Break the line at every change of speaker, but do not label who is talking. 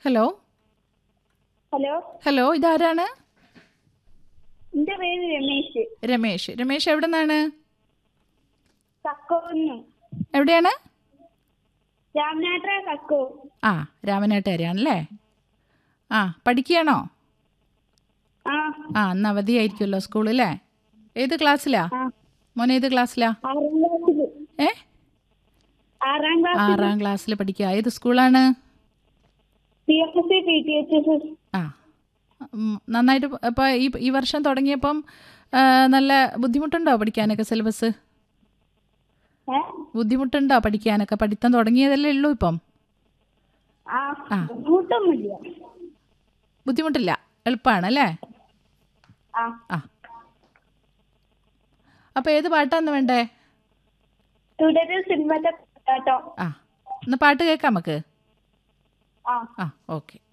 Hello
hello
hello ഇതാരാണ്
എന്റെ പേര് രമേശ്
രമേശ് രമേശ് എവിടെ നിന്നാണ്
കക്കോന്ന്
എവിടെയാണ്
രാമനാട്ര കക്കോ
ആ രാമനാട്ടുകാരാണല്ലേ ആ പഠിക്കുകയാണോ
ആ
ആ അന്ന് അവധിയായിരിക്കുമല്ലോ സ്കൂളില്ലേ ഏത് ക്ലാസ്സിലാ
ആ
മോൻ ഏത് ക്ലാസ്സിലാ
ആറാം ക്ലാസ്സില്
ഏ
ആറാം ക്ലാസ്
ആറാം ക്ലാസ്സിൽ പഠിക്കുക ഏത് സ്കൂളാണ്
P F S C P T H S S
ആ ഉം, നന്നായിട്ട് ഇപ്പോൾ ഈ ഈ വർഷം തുടങ്ങിയപ്പം ആ, നല്ല ബുദ്ധിമുട്ടുണ്ടോ പഠിക്കാനൊക്കെ സിലബസ്
ഏ
ബുദ്ധിമുട്ടുണ്ടോ പഠിക്കാനൊക്കെ പഠിത്തം തുടങ്ങിയതല്ലേ ഉള്ളൂ ഇപ്പം
ആ
ആ.
ബുദ്ധിമുട്ടൊന്നുമില്ല
ബുദ്ധിമുട്ടില്ല എളുപ്പമാണല്ലേ
ആ
ആ അപ്പോൾ ഏത് പാട്ടാന്ന് വേണ്ടേ
തുടരും സിനിമത്തെ കേട്ടോ
ആ ഒന്ന് പാട്ട് കേൾക്കാം നമുക്ക്
ആ
ആ ഓക്കെ